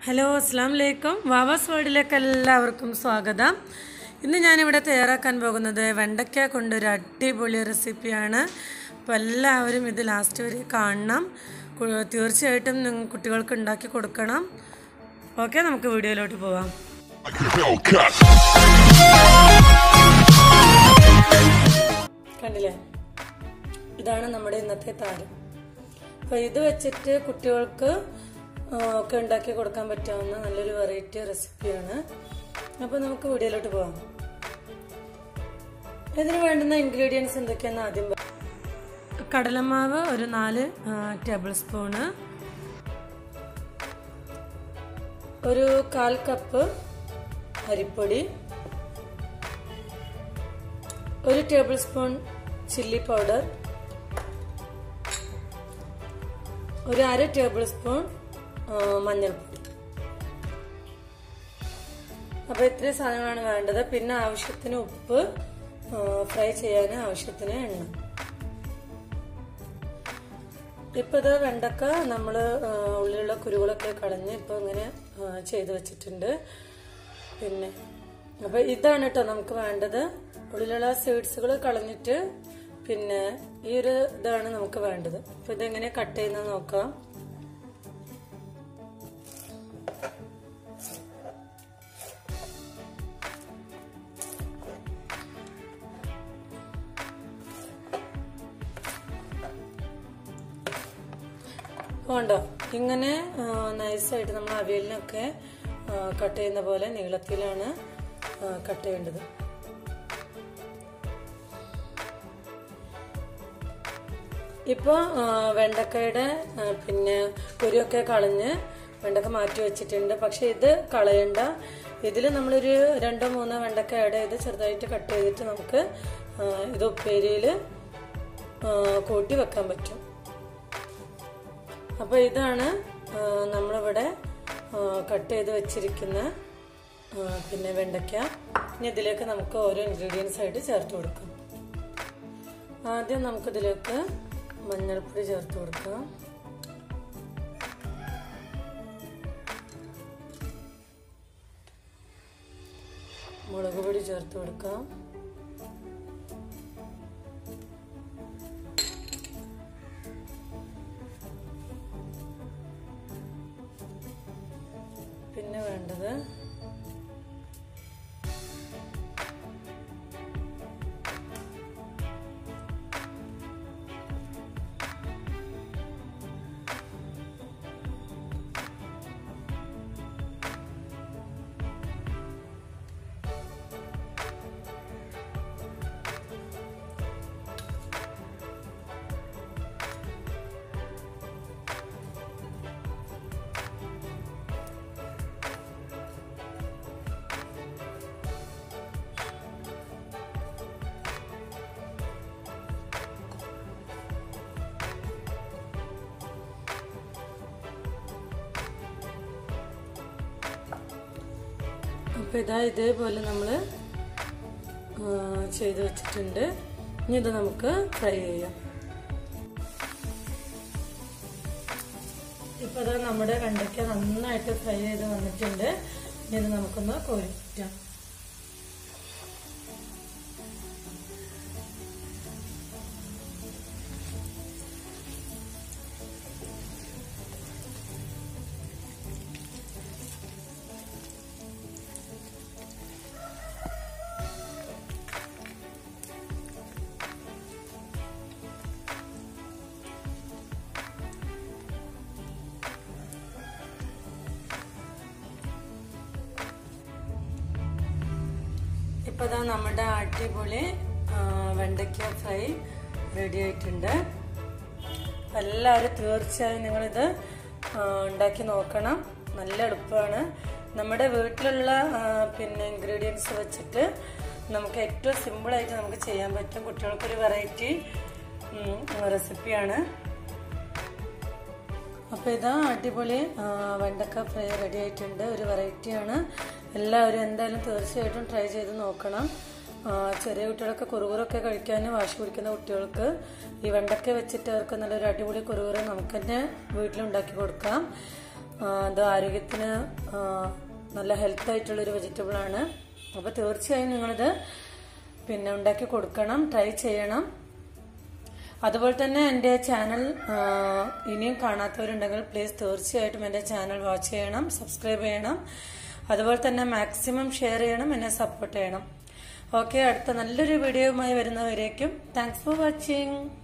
Hello അസ്സാം വലൈക്കും വാവാസ് വേർഡിലേക്ക് എല്ലാവർക്കും സ്വാഗതം ഇന്ന് ഞാനിവിടെ തയ്യാറാക്കാൻ പോകുന്നത് വെണ്ടയ്ക്ക കൊണ്ടൊരു അടിപൊളി റെസിപ്പിയാണ് അപ്പോൾ എല്ലാവരും ഇത് ലാസ്റ്റ് വരെ കാണണം കു- തീർച്ചയായിട്ടും നിങ്ങൾ കുട്ടികൾക്ക് ഉണ്ടാക്കി കൊടുക്കണം ഓക്കെ നമുക്ക് വീഡിയോയിലോട്ട് പോവാം Like a Hellcat. കണ്ടില്ലേ ഇതാണ് നമ്മുടെ ഇന്നത്തെ താരം അപ്പോൾ ഇത് വെച്ചിട്ട് കുട്ടികൾക്ക് ആ, ഒക്കെ ഉണ്ടാക്കി കൊടുക്കാൻ പറ്റാവുന്ന നല്ലൊരു വെറൈറ്റി റെസിപ്പിയാണ് അപ്പോൾ നമുക്ക് വീഡിയോയിലോട്ട് പോവാം ഇതിന് വേണ്ടുന്ന ഇൻഗ്രീഡിയൻസ് എന്തൊക്കെയാണെന്ന് ആദ്യം പറയാം. കടലമാവ് ഒരു നാല് ടേബിൾ സ്പൂണ് ഒരു കാൽ കപ്പ് അരിപ്പൊടി ഒരു ടേബിൾ സ്പൂൺ ചില്ലി പൗഡർ ഒരു അര ടേബിൾ സ്പൂൺ ആ, മഞ്ഞൾപ്പൊടി അപ്പോൾ ഇത്രയും സാധനങ്ങളാണ് വേണ്ടത് പിന്നെ ആവശ്യത്തിന് ഉപ്പ് ആ, ഫ്രൈ ചെയ്യാൻ ആവശ്യത്തിന് എണ്ണ ഇപ്പൊ ഇത് വെണ്ടക്ക നമ്മൾ ഉള്ളിലുള്ള കുരുകളൊക്കെ കളഞ്ഞ് ഇപ്പൊ ഇങ്ങനെ ആ, ചെയ്ത് വെച്ചിട്ടുണ്ട് പിന്നെ അപ്പൊ ഇതാണ് കേട്ടോ നമുക്ക് വേണ്ടത് ഉള്ളിലുള്ള സീഡ്സുകൾ കളഞ്ഞിട്ട് പിന്നെ ഈ ഒരു ഇതാണ് നമുക്ക് വേണ്ടത് അപ്പൊ ഇതെങ്ങനെ കട്ട് ചെയ്യുന്നത് നോക്കാം കണ്ടോ ഇങ്ങനെ നൈസായിട്ട് നമ്മൾ അവിയലിനൊക്കെ കട്ട് ചെയ്യുന്ന പോലെ നീളത്തിലാണ് കട്ട് ചെയ്യേണ്ടത് ഇപ്പോൾ വെണ്ടക്കയുടെ ആ, പിന്നെ കുരുവൊക്കെ കളഞ്ഞ് വെണ്ടക്ക മാറ്റി വെച്ചിട്ടുണ്ട് പക്ഷെ ഇത് കളയണ്ട ഇതിൽ നമ്മളൊരു രണ്ടോ മൂന്നോ വെണ്ടക്ക ആഡ് ചെയ്ത് ചെറുതായിട്ട് കട്ട് ചെയ്തിട്ട് നമുക്ക് ആ, ഇത് ഉപ്പേരിയിൽ കൂട്ടി വെക്കാൻ പറ്റും അപ്പോൾ ഇതാണ് ആ, നമ്മളിവിടെ കട്ട് ചെയ്ത് വെച്ചിരിക്കുന്ന ആ, പിന്നെ വെണ്ടയ്ക്ക ഇനി ഇതിലേക്ക് നമുക്ക് ഓരോ ഇൻഗ്രീഡിയൻസ് ആയിട്ട് ചേർത്ത് കൊടുക്കാം ആദ്യം നമുക്കിതിലേക്ക് മഞ്ഞൾപ്പൊടി ചേർത്ത് കൊടുക്കാം മുളക് പൊടി ചേർത്ത് കൊടുക്കാം പിന്നെ വേണ്ടത് അപ്പോൾ ഇതാ ഇതേപോലെ നമ്മൾ ചെയ്ത് വെച്ചിട്ടുണ്ട് ഇനി ഇത് നമുക്ക് ഫ്രൈ ചെയ്യാം ഇപ്പോൾ ഇതാ നമ്മുടെ വെണ്ടയ്ക്ക നന്നായിട്ട് ഫ്രൈ ചെയ്ത് വന്നിട്ടുണ്ട് ഇനി ഇത് നമുക്കൊന്ന് കോരിക്കാം ഇപ്പൊ ഇതാ നമ്മുടെ അടിപൊളി ആ, വെണ്ടയ്ക്ക ഫ്രൈ റെഡി ആയിട്ടുണ്ട് അപ്പൊ എല്ലാവരും തീർച്ചയായും നിങ്ങളിത് ആ, ഉണ്ടാക്കി നോക്കണം നല്ല എളുപ്പമാണ് നമ്മുടെ വീട്ടിലുള്ള ആ, പിന്നെ ഇൻഗ്രീഡിയൻസ് വെച്ചിട്ട് നമുക്ക് ഏറ്റവും സിമ്പിളായിട്ട് നമുക്ക് ചെയ്യാൻ പറ്റും കുട്ടികൾക്കൊരു വെറൈറ്റി റെസിപ്പിയാണ് അപ്പോൾ ഇതാ അടിപൊളി ആ, വെണ്ടക്ക ഫ്രൈ റെഡി ആയിട്ടുണ്ട് ഒരു വെറൈറ്റിയാണ് എല്ലാവരും എന്തായാലും തീർച്ചയായിട്ടും ട്രൈ ചെയ്ത് നോക്കണം ആ, ചെറിയ കുട്ടികളൊക്കെ കുറുകുറൊക്കെ കഴിക്കാൻ വാശി പിടിക്കുന്ന കുട്ടികൾക്ക് ഈ വെണ്ടക്ക വെച്ചിട്ട് അവർക്ക് നല്ലൊരു അടിപൊളി കുറുകുറ നമുക്ക് തന്നെ വീട്ടിലുണ്ടാക്കി കൊടുക്കാം ആ, ഇത് ആരോഗ്യത്തിന് ആ, നല്ല ഹെൽത്ത് ആയിട്ടുള്ളൊരു വെജിറ്റബിൾ ആണ് അപ്പോൾ തീർച്ചയായും നിങ്ങളിത് പിന്നെ ഉണ്ടാക്കി കൊടുക്കണം ട്രൈ ചെയ്യണം അതുപോലെ തന്നെ എൻ്റെ ചാനൽ ആ, ഇനിയും കാണാത്തവരുണ്ടെങ്കിൽ പ്ലീസ് തീർച്ചയായിട്ടും എൻ്റെ ചാനൽ വാച്ച് ചെയ്യണം സബ്സ്ക്രൈബ് ചെയ്യണം അതുപോലെ തന്നെ മാക്സിമം ഷെയർ ചെയ്യണം എന്നെ സപ്പോർട്ട് ചെയ്യണം ഓക്കെ അടുത്ത നല്ലൊരു വീഡിയോയുമായി വരുന്നവരേക്കും താങ്ക്സ് ഫോർ വാച്ചിങ്